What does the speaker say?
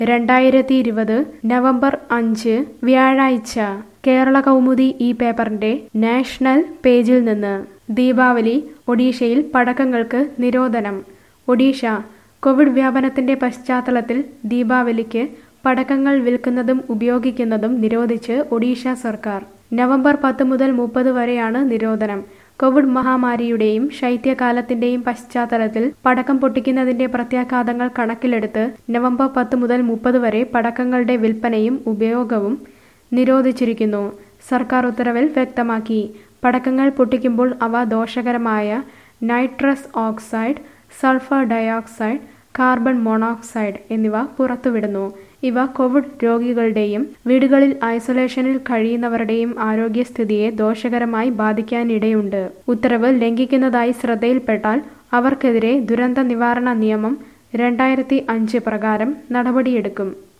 രണ്ടായിരത്തി ഇരുപത് നവംബർ അഞ്ച് വ്യാഴാഴ്ച കേരള കൗമുദി ഈ പേപ്പറിന്റെ നാഷണൽ പേജിൽ നിന്ന് ദീപാവലി ഒഡീഷയിൽ പടക്കങ്ങൾക്ക് നിരോധനം ഒഡീഷ കോവിഡ് വ്യാപനത്തിന്റെ പശ്ചാത്തലത്തിൽ ദീപാവലിക്ക് പടക്കങ്ങൾ വിൽക്കുന്നതും ഉപയോഗിക്കുന്നതും നിരോധിച്ച് ഒഡീഷ സർക്കാർ നവംബർ പത്ത് മുതൽ മുപ്പത് വരെയാണ് നിരോധനം കോവിഡ് മഹാമാരിയുടെയും ശൈത്യകാലത്തിന്റെയും പശ്ചാത്തലത്തിൽ പടക്കം പൊട്ടിക്കുന്നതിന്റെ പ്രത്യാഘാതങ്ങൾ കണക്കിലെടുത്ത് നവംബർ പത്ത് മുതൽ മുപ്പത് വരെ പടക്കങ്ങളുടെ വിൽപ്പനയും ഉപയോഗവും നിരോധിച്ചിരിക്കുന്നു സർക്കാർ ഉത്തരവിൽ വ്യക്തമാക്കി പടക്കങ്ങൾ പൊട്ടിക്കുമ്പോൾ അവ ദോഷകരമായ nitrous oxide sulphur dioxide carbon monoxide എന്നിവ പുറത്തുവിടുന്നു ഇവ കോവിഡ് രോഗികളുടെയും വീടുകളിൽ ഐസൊലേഷനിൽ കഴിയുന്നവരുടെയും ആരോഗ്യസ്ഥിതിയെ ദോഷകരമായി ബാധിക്കാനിടയുണ്ട് ഉത്തരവ് ലംഘിക്കുന്നതായി ശ്രദ്ധയിൽപ്പെട്ടാൽ അവർക്കെതിരെ ദുരന്ത നിവാരണ നിയമം രണ്ടായിരത്തി അഞ്ച് പ്രകാരം നടപടിയെടുക്കും